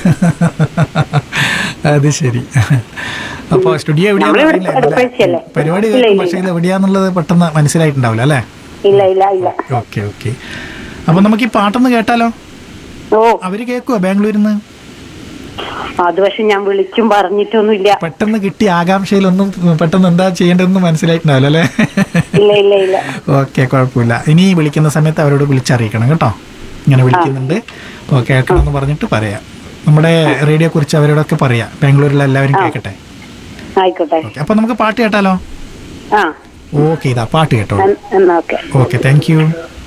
അത് ശരി അപ്പോൾ സ്റ്റുഡിയോ നമ്മളിവിടെ എവിടെയാ അടുപ്പഴിച്ചല്ലേ? പരിപാടി ഇല്ല, കേൾക്കും ഇല്ല, പക്ഷേ ഇത് എവിടെയാന്നുള്ളത് പെട്ടെന്ന് മനസ്സിലായിട്ടുണ്ടാവില്ല അല്ലേ ഇല്ല ഇല്ല ഇല്ല ഓക്കെ ഓക്കെ അപ്പൊ നമുക്ക് ഈ പാട്ടൊന്ന് കേട്ടാലോ ഓ അവര് കേൾക്കുവോ ബാംഗ്ലൂരിൽ നിന്ന് അത് പക്ഷെ ഞാൻ വിളിച്ചും പറഞ്ഞിട്ടൊന്നുമില്ല പെട്ടെന്ന് കിട്ടിയ ആകാംക്ഷയിലൊന്നും പെട്ടെന്ന് എന്താ ചെയ്യേണ്ടതെന്ന് മനസ്സിലായിട്ടുണ്ടാവില്ല അല്ലേ ഇല്ല ഇല്ല ഇല്ല ഓക്കെ കുഴപ്പമില്ല ഇനി വിളിക്കുന്ന സമയത്ത് അവരോട് വിളിച്ചറിയിക്കണം കേട്ടോ ഇങ്ങനെ വിളിക്കുന്നുണ്ട് അപ്പോൾ കേൾക്കണം എന്ന് പറഞ്ഞിട്ട് പറയാം നമ്മുടെ റേഡിയോ കുറിച്ച് അവരോടൊക്കെ പറയാം ബാംഗ്ലൂരിലെ എല്ലാവരും കേൾക്കട്ടെ ആയിക്കോട്ടെ ഓക്കെ അപ്പോൾ നമുക്ക് പാട്ട് കേട്ടാലോ ആ ഓക്കെ ഇതാ പാട്ട് കേട്ടോ എൻ- എന്നാ ഓക്കെ ഓക്കെ താങ്ക് യു